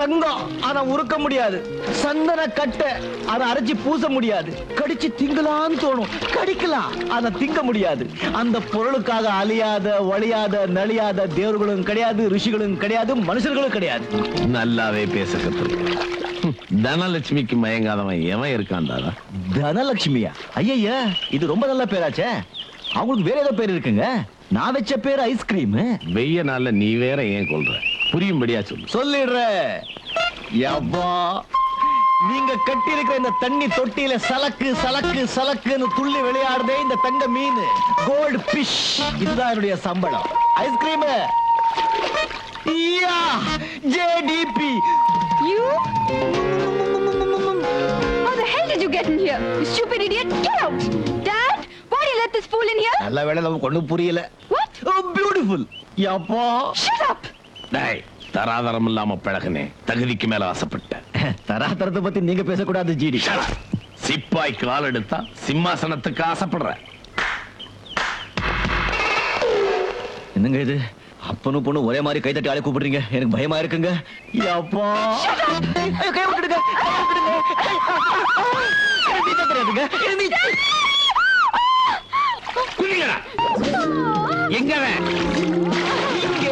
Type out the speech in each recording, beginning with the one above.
தங்கம் ஆனா உருக்க முடியாது சந்தன கட்டை அதை அரைச்சு பூச முடியாது கடிச்சு திங்கலான்னு தோணும் கடிக்கலாம் ஆனா திங்க முடியாது அந்த பொருளுக்காக அழியாத ஒழியாத நலியாத தேவர்களும் கிடையாது ரிஷிகளும் கிடையாது மனுஷர்களும் கிடையாது நல்லாவே பேச கத்துருக்க தனலட்சுமிக்கு மயங்காதவன் எவன் இருக்கான்டாடா தனலட்சுமியா ஐயா இது ரொம்ப நல்ல பேராச்சே அவங்களுக்கு வேற ஏதோ பேர் இருக்குங்க நான் வச்ச பேர் ஐஸ்கிரீம் வெய்ய நாள்ல நீ வேற ஏன் கொள்ற புரியும்படியா சொல்லு சொல்லிடுறேன் யப்பா நீங்க கட்டி இருக்கிற இந்த தண்ணி தொட்டியில சலக்கு சலக்கு சலக்குன்னு துள்ளி விளையாடுதே இந்த தங்க மீன் கோல்டு ஃபிஷ் இதுதான் என்னுடைய சம்பளம் ice cream JDB You? How the hell did you get in here? You stupid idiot! Get out! Dad, why do you let this fool in here? நல்ல வேளை நமக்கு ஒண்ணும் புரியல What? பியூட்டிஃபுல் யப்பா Shut up! டேய் தராதரம் இல்லாம பழகுனே தகுதிக்கு மேல ஆசைப்பட்ட தராதரத்தை பத்தி நீங்க பேசக்கூடாது ஜிடி Shut up. சிப்பாய் கால் எடுத்தா சிம்மாசனத்துக்கு ஆசைப்படுற என்னங்க இது அப்பனும் பொண்ணு ஒரே மாதிரி கை தட்டி ஆளை கூப்பிடுறீங்க எனக்கு பயமா இருக்குங்க யப்பா ஐயோ, கை விட்டுடுங்க கை விட்டுடுங்க எனக்கு நீச்சல் தெரியாதுங்க எனக்கு நீச்சல் குதிங்கடா எங்க அவன்? இங்கே.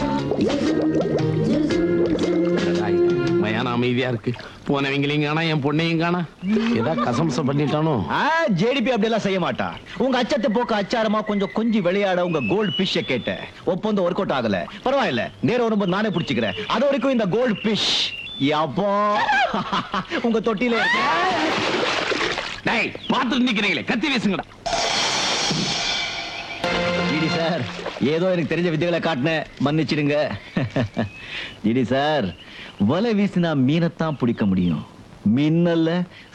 டேய், மயான அமைதியா இருக்கு போனவங்களையும் காணா என் பொண்ணையும் காணா ஏதா கசம்சம் பண்ணிட்டானோ ஆ, ஜேடிபி அப்படி எல்லாம் செய்ய மாட்டா உங்க அச்சத்தை போக்க அச்சாரமா கொஞ்சம் கொஞ்சி விளையாட உங்க கோல்டு பிஷ் கேட்டேன் ஒப்பந்தம் ஒர்க் அவுட் ஆகல பரவாயில்ல நேரம் வரும்போது நானே பிடிச்சுக்கிறேன் அது வரைக்கும் இந்த கோல்டு பிஷ் யப்பா உங்க தொட்டில இருக்கு டேய் பாத்துட்டு நிக்கிறீங்களே கத்தி வீசுங்கடா ஜிடி சார் ஏதோ எனக்கு தெரிஞ்ச வித்தைகளை காட்டினேன் மன்னிச்சிடுங்க ஜிடி சார் வலை வீசினா மீனைத்தான் பிடிக்க முடியும் மின்னல்ல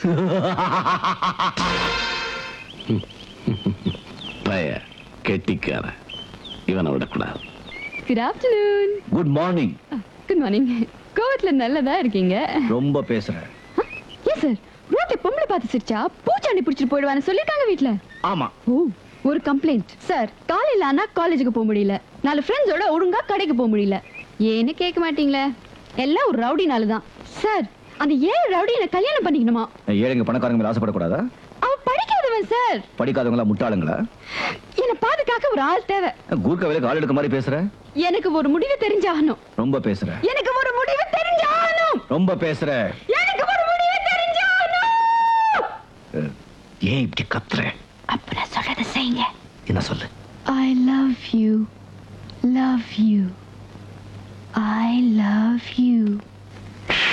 பய கெட்டிக்கார இவனை விடக்கூடாது Good afternoon. Good morning Good morning. கோவத்துல நல்லதா இருக்கீங்க ரொம்ப பேசுறேன் ஏன் சார் ரோட்ல பொம்பளை பார்த்து சிரிச்சா பூச்சாண்டி பிடிச்சிட்டு போயிடுவான்னு சொல்லிருக்காங்க வீட்ல ஆமா ஓ ஒரு கம்ப்ளைண்ட் சார் காலையில ஆனா காலேஜுக்கு போக முடியல நாலு ஃப்ரெண்ட்ஸோட ஒழுங்கா கடைக்கு போக முடியல ஏன்னு கேட்க மாட்டீங்களே எல்லாம் ஒரு ரவுடினால தான் சார் அந்த ஏழு ரவுடி என்ன கல்யாணம் பண்ணிக்கணுமா ஏழைங்க பணக்காரங்க மேல ஆசைப்படக்கூடாதா அவ படிக்காதவன் சார் படிக்காதவங்களா முட்டாளுங்களா என்ன பாதுகாக்க ஒரு ஆள் தேவை கூர்க்க வேலைக்கு ஆள் எடுக்க மாதிரி பேசுற எனக்கு ஒரு முடிவு தெரிஞ்சாகணும் ரொம்ப பேசுற எனக்கு ஒரு முடிவு தெரிஞ்சாகணும் ரொம்ப பேசுற எனக்கு ஒரு முடிவு தெரிஞ்சாகணும் அஹ், ஏன் இப்படி கத்துற அப்ப நான் சொல்றத செய்யுங்க என்ன சொல்லு I love you. Love you. I love you.